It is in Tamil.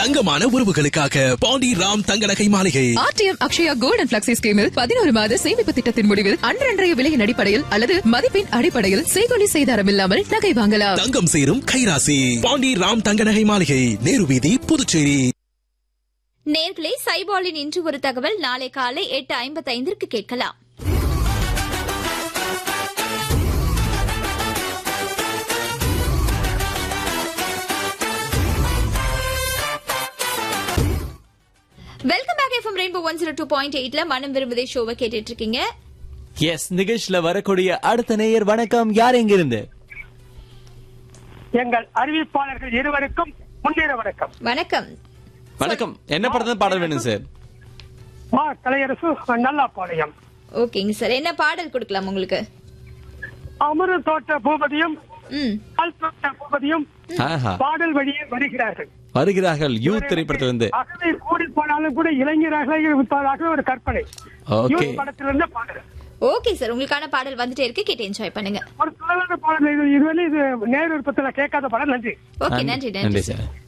தங்கமான உறவுகளுக்காக பாண்டி ராம் தங்க நகை மாளிகை R T M Akshaya gold and flexi ஸ்கீமில் பதினோரு மாத சேமிப்பு திட்டத்தின் முடிவில் அன்றன்றைய விலையின் அடிப்படையில் அல்லது மதிப்பின் அடிப்படையில் செய்கொலி செய்தாரம் இல்லாமல் நகை வாங்கலாம் தங்கம் சேரும் கைராசி பாண்டி ராம் தங்க நகை மாளிகை நேரு வீதி புதுச்சேரி நேர்களே சைபாலின் இன்று ஒரு தகவல் நாளை காலை எட்டு ஐம்பத்தைந்திற்கு கேட்கலாம் welcome back FM Rainbow one zero two point எயிட்ல மனம் விரும்புதே ஷோவை கேட்டுட்டு இருக்கீங்க எஸ் நிகழ்ச்சியில வரக்கூடிய அடுத்த நேயர் வணக்கம் யார் எங்க இருந்து எங்கள் அறிவிப்பாளர்கள் இருவருக்கும் முன்னேற வணக்கம் வணக்கம் வணக்கம் என்ன படத்துல பாடல் வேணும் சார் மா கலையரசு நல்லாப்பாளையம் ஓகேங்க சார் என்ன பாடல் கொடுக்கலாம் உங்களுக்கு அமர தோட்ட பூபதியும் ம் பால் தோட்ட பூபதியும் ஆஹா பாடல் வழியே வருகிறார்கள் வருகிறார்கள் யூத் திரைப்படத்துல இருந்து அகவை கூடி போனாலும் கூட இளைஞராக இருப்பதாக ஒரு கற்பனை ஓகே யூத் படத்திலிருந்து பாடல் ஓகே சார் உங்களுக்கான பாடல் வந்துட்டே இருக்கு கேட்டு என்ஜாய் பண்ணுங்க ஒரு சுழலான பாடல் இது இதுவரை இது நேர் விருப்பத்துல கேட்காத பாடல் நன்றி ஓகே நன்றி நன்றி நன்றி சார்